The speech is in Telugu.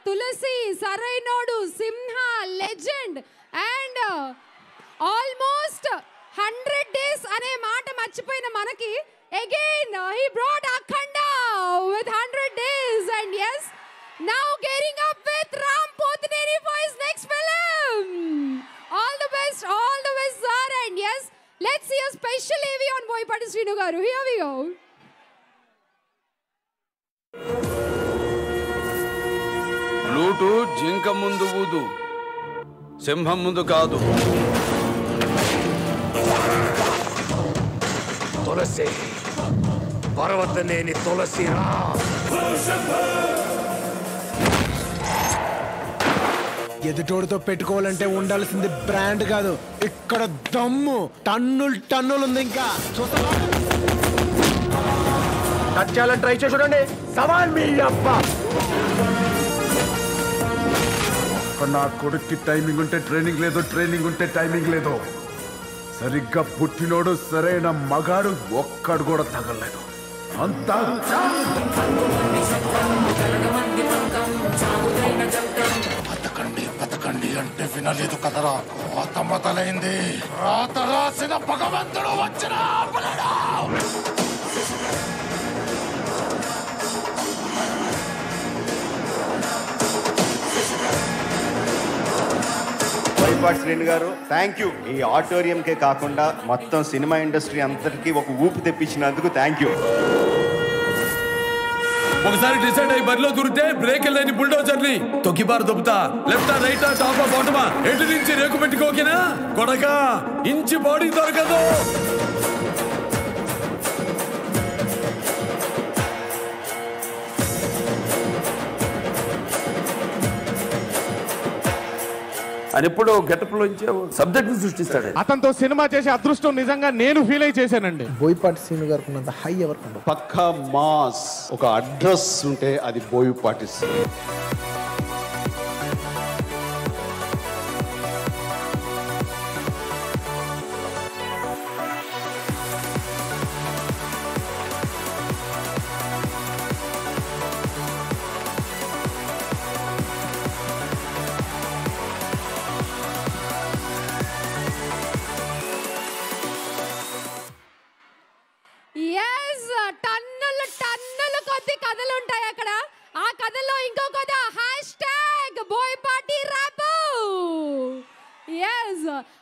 Tulasi Sarainodu Simha Legend and almost hundred days అనే మాట మర్చిపోయిన మనకి again he brought Akhanda with hundred days and is now gearing up with Ram Pothineni for his next film all the best all the best sir and yes let's see a special AV on Boyapati Srinu garu here we go loot జింక ముందు ఊదు సింహం ముందు కాదు తులసి పర్వతనేని తులసి రా ఎదుటోడితో పెట్టుకోవాలంటే ఉండాల్సింది బ్రాండ్ కాదు ఇక్కడ దమ్ము టన్నులు టన్నులు ఉంది ఇంకా చూస్తావా టచ్ చేయాలని ట్రై చేసి చూడండి సవాల్ మీ అబ్బా నా కొడుక్కి టైమింగ్ ఉంటే ట్రైనింగ్ లేదు ట్రైనింగ్ ఉంటే టైమింగ్ లేదు సరిగ్గా పుట్టినోడు సరైన మగాడు ఒక్కడు కూడా తగలలేదు అంతా బతకండి బతకండి అంటే వినలేదు కదరా కోత మొదలైంది రాత రాసిన భగవంతుడు వచ్చిన బోయపాటి శ్రేణి గారు థ్యాంక్ యూ ఈ ఆడిటోరియం కే కాకుండా మొత్తం సినిమా ఇండస్ట్రీ అంతటికి ఒక ఊపు తెప్పించినందుకు థ్యాంక్ యూ ఒకసారి డిసైడ్ అయ్యి బరిలో దూరితే బ్రేక్ లేని బుల్డోజర్ని తొక్కిబారు దొబ్బుతా లెఫ్ట్ రైట్ టాప్ బాటమా ఎటు నుంచి రేకు పెట్టుకోకినా కొడక ఇంచి బాడీ దొరకదు అని ఎప్పుడో గెటప్ లోంచి సబ్జెక్ట్ సృష్టిస్తాడు అతనితో సినిమా చేసే అదృష్టం నిజంగా నేను ఫీల్ అయి చేశానండి బోయపాటి సీను గారికి ఉన్నంత హై ఎవరికి ఉండదు పక్కా మాస్ ఒక అడ్రస్ ఉంటే అది బోయపాటి ఎస్ టన్నులు టన్నులు కొద్ది కథలు ఉంటాయి అక్కడ ఆ కథల్లో ఇంకో కథ హ్యాష్ ట్యాగ్ బోయపాటి రాపు ఎస్